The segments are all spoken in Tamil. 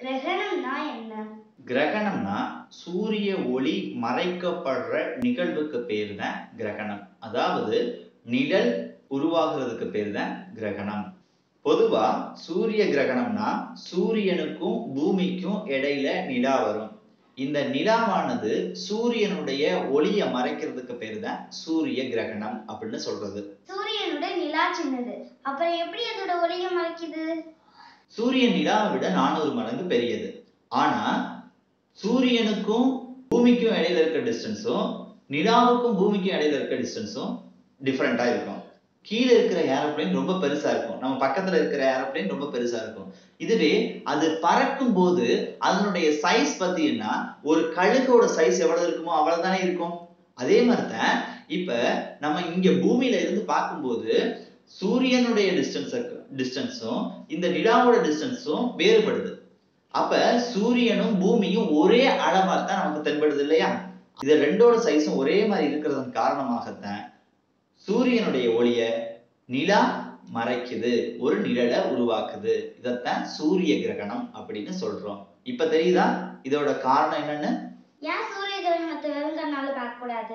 கிரகணம்னா என்ன கிரகணம்னா சூரிய ஒளி மறைக்கப்படுற நிகழ்வுக்கு பேர் தான் கிரகணம் அதாவது நிழல் உருவாகிறதுக்கு பேர் தான் கிரகணம் பொதுவா சூரிய கிரகணம்னா சூரியனுக்கும் பூமிக்கும் இடையில நிலா வரும் இந்த நிலாவானது சூரியனுடைய ஒளியை மறைக்கிறதுக்கு பேர் தான் சூரிய கிரகணம் அப்படின்னு சொல்றது சூரியனோட நிலா சின்னது அப்புறம் எப்படி அதோட ஒளியை மறைக்குது சூரியன் நிலாவை விட நானூறு மடங்கு பெரியது ஆனா சூரியனுக்கும் பூமிக்கும் இடையில இருக்க டிஸ்டன்ஸும் நிலாவுக்கும் பூமிக்கும் இடையில இருக்க டிஸ்டன்ஸும் டிஃப்ரெண்டா இருக்கும் கீழே இருக்கிற ஏரோப்ளேன் ரொம்ப பெருசா இருக்கும் நம்ம பக்கத்துல இருக்கிற ஏரோப்ளேன் ரொம்ப பெருசா இருக்கும் இதுவே அது பறக்கும் போது அதனுடைய சைஸ் பார்த்தீங்கன்னா ஒரு கழுகோட சைஸ் எவ்வளவு இருக்குமோ அவ்வளவுதானே இருக்கும் அதே மாதிரி தான் இப்ப நம்ம இங்க பூமியில இருந்து பார்க்கும்போது சூரியனுடைய டிஸ்டன்ஸ் டிஸ்டன்ஸும் இந்த நிலாவோட டிஸ்டன்ஸும் வேறுபடுது அப்ப சூரியனும் பூமியும் ஒரே அளவா தான் நமக்கு தென்படுது இல்லையா இது ரெண்டோட சைஸும் ஒரே மாதிரி இருக்கிறதன் காரணமாகத்தான் சூரியனுடைய ஒளிய நிலா மறைக்குது ஒரு நிழலை உருவாக்குது இதைத்தான் சூரிய கிரகணம் அப்படின்னு சொல்றோம் இப்ப தெரியுதா இதோட காரணம் என்னன்னு ஏன் சூரிய கிரகணத்தை வெறும் கண்ணால பார்க்க கூடாது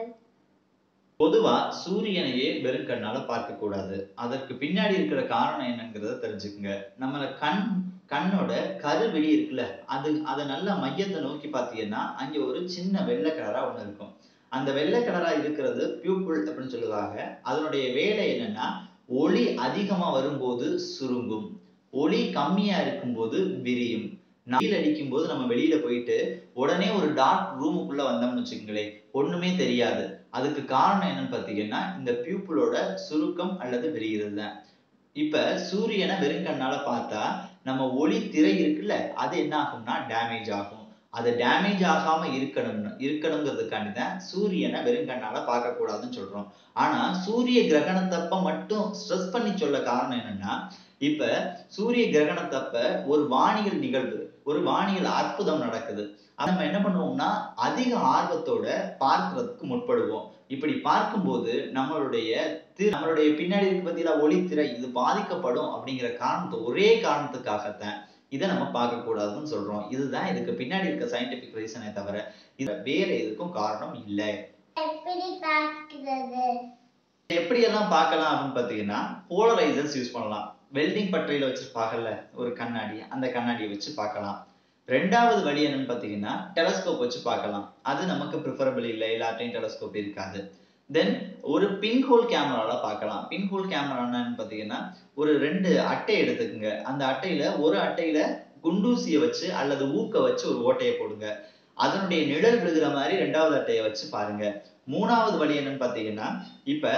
பொதுவா சூரியனையே வெறும் கண்ணால பார்க்க கூடாது அதற்கு பின்னாடி இருக்கிற காரணம் என்னங்கிறத தெரிஞ்சுக்குங்க நம்மள கண் கண்ணோட கருவெளி இருக்குல்ல அது அதை நல்லா மையத்தை நோக்கி பார்த்தீங்கன்னா அங்க ஒரு சின்ன வெள்ளை கலரா ஒண்ணு இருக்கும் அந்த வெள்ளை கலரா இருக்கிறது பியூப்புள் அப்படின்னு சொல்லுவாங்க அதனுடைய வேலை என்னன்னா ஒளி அதிகமா வரும்போது சுருங்கும் ஒளி கம்மியா இருக்கும்போது விரியும் வெயில் அடிக்கும் போது நம்ம வெளியில போயிட்டு உடனே ஒரு டார்க் ரூமுக்குள்ள வந்தோம்னு வச்சுக்கோங்களேன் ஒண்ணுமே தெரியாது அதுக்கு காரணம் என்னன்னு பார்த்தீங்கன்னா இந்த பியூப்புளோட சுருக்கம் அல்லது விரிகிறது தான் இப்ப சூரியனை வெறுங்கண்ணால பார்த்தா நம்ம ஒளி திரை இருக்குல்ல அது என்ன ஆகும்னா டேமேஜ் ஆகும் அது டேமேஜ் ஆகாம இருக்கணும்னு இருக்கணுங்கிறதுக்காண்டி தான் சூரியனை வெறுங்கண்ணால பார்க்க கூடாதுன்னு சொல்றோம் ஆனா சூரிய கிரகணத்தப்ப மட்டும் ஸ்ட்ரெஸ் பண்ணி சொல்ல காரணம் என்னன்னா இப்ப சூரிய கிரகணத்தப்ப ஒரு வானியல் நிகழ்வு ஒரு வானியல் அற்புதம் நடக்குது அதை நம்ம என்ன பண்ணுவோம்னா அதிக ஆர்வத்தோட பார்க்கறதுக்கு முற்படுவோம் இப்படி பார்க்கும்போது நம்மளுடைய தி- நம்மளுடைய பின்னாடி இருக்கு பத்தியில ஒளித்திரை இது பாதிக்கப்படும் அப்படிங்கிற காரணத்தை ஒரே காரணத்துக்காகத்தான் இதை நம்ம பார்க்க கூடாதுன்னு சொல்றோம் இதுதான் இதுக்கு பின்னாடி இருக்க சயின்டிபிக் ரீசனே தவிர இது வேற எதுக்கும் காரணம் இல்லை எப்படி பார்க்கிறது எப்படியெல்லாம் பார்க்கலாம் அப்படின்னு பார்த்தீங்கன்னா போலரைசர்ஸ் யூஸ் பண்ணலாம் வெல்டிங் பட்டறையில வச்சிருப்பாங்கல்ல ஒரு கண்ணாடி அந்த கண்ணாடியை வச்சு பார்க்கலாம் ரெண்டாவது வழி என்னன்னு பார்த்தீங்கன்னா டெலஸ்கோப் வச்சு பார்க்கலாம் அது நமக்கு ப்ரிஃபரபிள் இல்லை எல்லாத்தையும் டெலஸ்கோப் இருக்காது தென் ஒரு பின்ஹோல் கேமரால பார்க்கலாம் பின்ஹோல் கேமரா என்னன்னு பார்த்தீங்கன்னா ஒரு ரெண்டு அட்டை எடுத்துக்கோங்க அந்த அட்டையில ஒரு அட்டையில குண்டூசியை வச்சு அல்லது ஊக்க வச்சு ஒரு ஓட்டையை போடுங்க அதனுடைய நிழல் விழுகிற மாதிரி ரெண்டாவது அட்டையை வச்சு பாருங்க மூணாவது வழி என்னன்னு பார்த்தீங்கன்னா இப்ப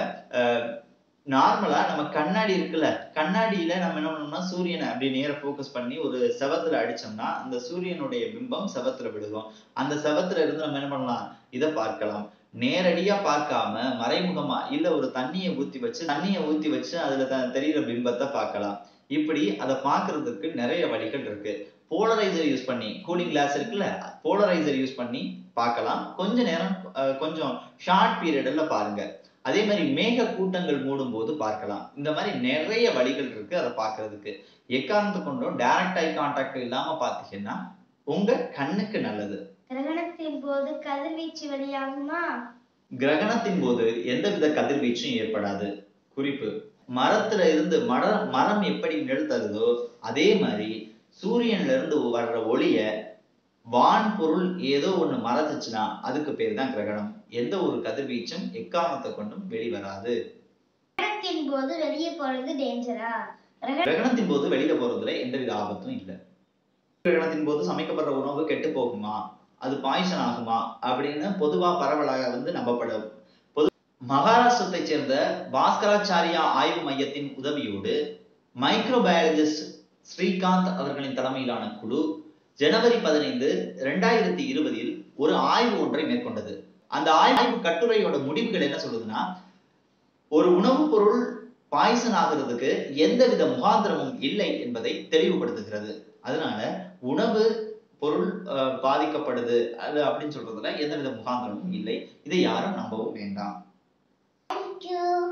நார்மலா நம்ம கண்ணாடி இருக்குல்ல கண்ணாடியில நம்ம என்ன பண்ணோம்னா சூரியனை அப்படி நேரா ஃபோக்கஸ் பண்ணி ஒரு செவத்துல அடிச்சோம்னா அந்த சூரியனுடைய பிம்பம் செவத்துல விழுகும் அந்த செவத்துல இருந்து நம்ம என்ன பண்ணலாம் இதை பார்க்கலாம் நேரடியா பார்க்காம மறைமுகமா இல்ல ஒரு தண்ணியை ஊத்தி வச்சு தண்ணியை ஊத்தி வச்சு அதுல த- தெரியிற பிம்பத்தை பார்க்கலாம் இப்படி அதை பார்க்கிறதுக்கு நிறைய வழிகள் இருக்கு போலரைசர் யூஸ் பண்ணி கூலிங் கிளாஸ் இருக்குல்ல போலரைசர் யூஸ் பண்ணி பார்க்கலாம் கொஞ்ச நேரம் அஹ், கொஞ்சம் ஷார்ட் பீரியட்ல பாருங்க அதே மாதிரி மேக கூட்டங்கள் மூடும் போது பார்க்கலாம் இந்த மாதிரி நிறைய வழிகள் இருக்கு அதை பார்க்கிறதுக்கு எக்காரணத்தை கொண்டும் டைரக்ட் ஐ கான்டாக்ட் இல்லாம பார்த்தீங்கன்னா உங்க கண்ணுக்கு நல்லது கிரகணத்தின் போது கதிர்வீச்சு வெளியாகுமா கிரகணத்தின் போது எந்தவித கதிர்வீச்சும் ஏற்படாது குறிப்பு மரத்துல இருந்து மரம் மரம் எப்படி நிழல் தருதோ அதே மாதிரி சூரியன்ல இருந்து வர்ற ஒளிய வான் பொருள் ஏதோ ஒண்ணு மறைச்சிச்சுன்னா அதுக்கு பேர் தான் கிரகணம் எந்த ஒரு கதிர்வீச்சும் எக்காரணத்தை கொண்டும் வெளிவராது கிரகணத்தின் போது வெளியே போறது டேஞ்சரா கிரகண கிரகணத்தின் போது வெளியில போறதுல எந்தவித ஆபத்தும் இல்லை கிரகணத்தின் போது சமைக்கப்படுற உணவு கெட்டு போகுமா அது பாய்சன் ஆகுமா அப்படின்னு பொதுவா பரவலாக வந்து நம்பப்படும் பொது மகாராஷ்டிரத்தை சேர்ந்த பாஸ்கராச்சாரியா ஆய்வு மையத்தின் உதவியோடு மைக்ரோபயாலஜிஸ்ட் ஸ்ரீகாந்த் அவர்களின் தலைமையிலான குழு ஜனவரி பதினைந்து ரெண்டாயிரத்தி இருபதில் ஒரு ஆய்வு ஒன்றை மேற்கொண்டது அந்த ஆய்வு கட்டுரையோட முடிவுகள் என்ன சொல்லுதுன்னா ஒரு உணவுப் பொருள் பாய்சன் ஆகிறதுக்கு எந்தவித முகாந்திரமும் இல்லை என்பதை தெளிவுபடுத்துகிறது அதனால உணவு பொருள் அஹ், பாதிக்கப்படுது அது அப்படின்னு சொல்றதுல எந்தவித முகாந்திரமும் இல்லை இதை யாரும் நம்பவும் வேண்டாம் Thank you.